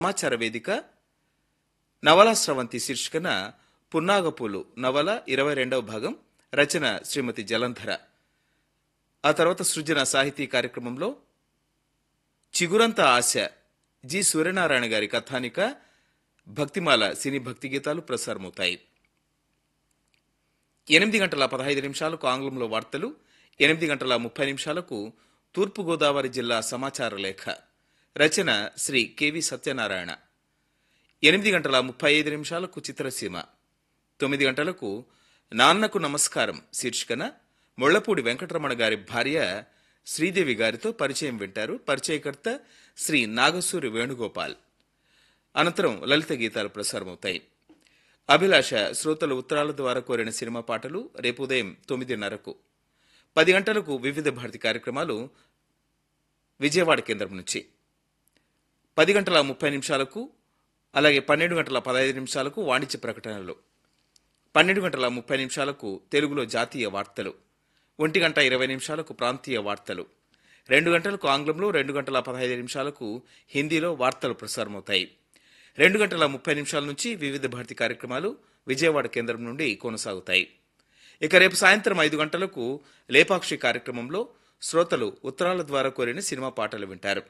సమాచార వేదిక నవల స్రవంతి శీర్షికన పున్నాగపూలు నవల ఇరవై రెండవ భాగం రచన శ్రీమతి జలంధర ఆ తర్వాత సృజన సాహితీ కార్యక్రమంలో చిగురంత ఆశ జి సూర్యనారాయణ గారి కథానిక భక్తిమాల సినీ భక్తి గీతాలు ప్రసారమవుతాయి ఎనిమిది గంటల పదహైదు నిమిషాలకు ఆంగ్లంలో వార్తలు ఎనిమిది గంటల ముప్పై నిమిషాలకు తూర్పుగోదావరి జిల్లా సమాచార లేఖ రచన శ్రీ కెవి సత్యనారాయణ ఎనిమిది గంటల ముప్పై ఐదు నిమిషాలకు చిత్రసీమ తొమ్మిది గంటలకు నాన్నకు నమస్కారం శీర్షికన ముళ్లపూడి వెంకటరమణ గారి భార్య శ్రీదేవి గారితో పరిచయం వింటారు పరిచయకర్త శ్రీ నాగసూరి వేణుగోపాల్ అనంతరం లలిత గీతాలు ప్రసారమవుతాయి అభిలాష శ్రోతలు ఉత్తరాల ద్వారా కోరిన సినిమా పాటలు రేపు ఉదయం తొమ్మిదిన్నరకు పది గంటలకు వివిధ భారతి కార్యక్రమాలు విజయవాడ కేంద్రం నుంచి పది గంటల ముప్పై నిమిషాలకు అలాగే పన్నెండు గంటల పదహైదు నిమిషాలకు వాణిజ్య ప్రకటనలు పన్నెండు గంటల ముప్పై నిమిషాలకు తెలుగులో జాతీయ వార్తలు ఒంటి గంట ఇరవై నిమిషాలకు ప్రాంతీయ వార్తలు రెండు గంటలకు ఆంగ్లంలో రెండు గంటల పదహైదు నిమిషాలకు హిందీలో వార్తలు ప్రసారమవుతాయి రెండు గంటల ముప్పై నిమిషాల నుంచి వివిధ భారతి కార్యక్రమాలు విజయవాడ కేంద్రం నుండి కొనసాగుతాయి ఇక రేపు సాయంత్రం ఐదు గంటలకు లేపాక్షి కార్యక్రమంలో శ్రోతలు ఉత్తరాల ద్వారా కోరిన సినిమా పాటలు వింటారు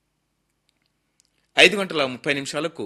ఐదు గంటల ముప్పై నిమిషాలకు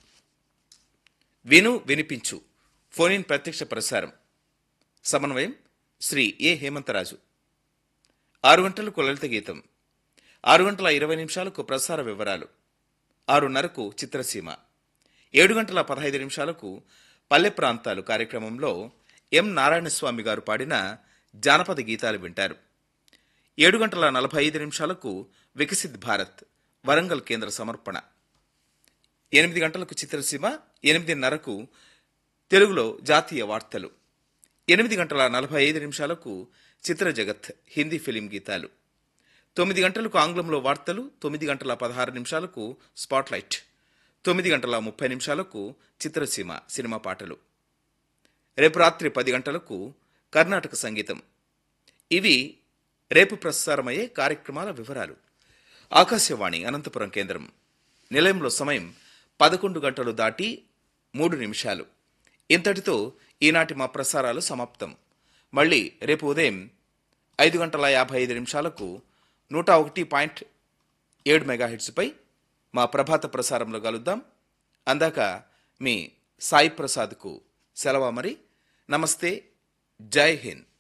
విను వినిపించు ఫోన్ ఇన్ ప్రత్యక్ష ప్రసారం సమన్వయం శ్రీ ఏ హేమంతరాజు ఆరు గంటలకు లలిత గీతం ఆరు గంటల ఇరవై నిమిషాలకు ప్రసార వివరాలు ఆరున్నరకు చిత్రసీమ ఏడు గంటల పదహైదు నిమిషాలకు పల్లె ప్రాంతాలు కార్యక్రమంలో ఎం నారాయణస్వామి గారు పాడిన జానపద గీతాలు వింటారు ఏడు గంటల నలభై ఐదు నిమిషాలకు వికసిత్ భారత్ వరంగల్ కేంద్ర సమర్పణ ఎనిమిది గంటలకు చిత్రసీమ ఎనిమిదిన్నరకు తెలుగులో జాతీయ వార్తలు ఎనిమిది గంటల నలభై ఐదు నిమిషాలకు చిత్ర జగత్ హిందీ ఫిలిం గీతాలు తొమ్మిది గంటలకు ఆంగ్లంలో వార్తలు తొమ్మిది గంటల పదహారు నిమిషాలకు స్పాట్లైట్ తొమ్మిది గంటల ముప్పై నిమిషాలకు చిత్రసీమ సినిమా పాటలు రేపు రాత్రి పది గంటలకు కర్ణాటక సంగీతం ఇవి రేపు ప్రసారమయ్యే కార్యక్రమాల వివరాలు ఆకాశవాణి అనంతపురం కేంద్రం నిలయంలో సమయం పదకొండు గంటలు దాటి మూడు నిమిషాలు ఇంతటితో ఈనాటి మా ప్రసారాలు సమాప్తం మళ్ళీ రేపు ఉదయం ఐదు గంటల యాభై ఐదు నిమిషాలకు నూట ఒకటి పాయింట్ ఏడు మెగాహెట్స్పై మా ప్రభాత ప్రసారంలో కలుద్దాం అందాక మీ సాయి ప్రసాద్కు సెలవు మరి నమస్తే జై హింద్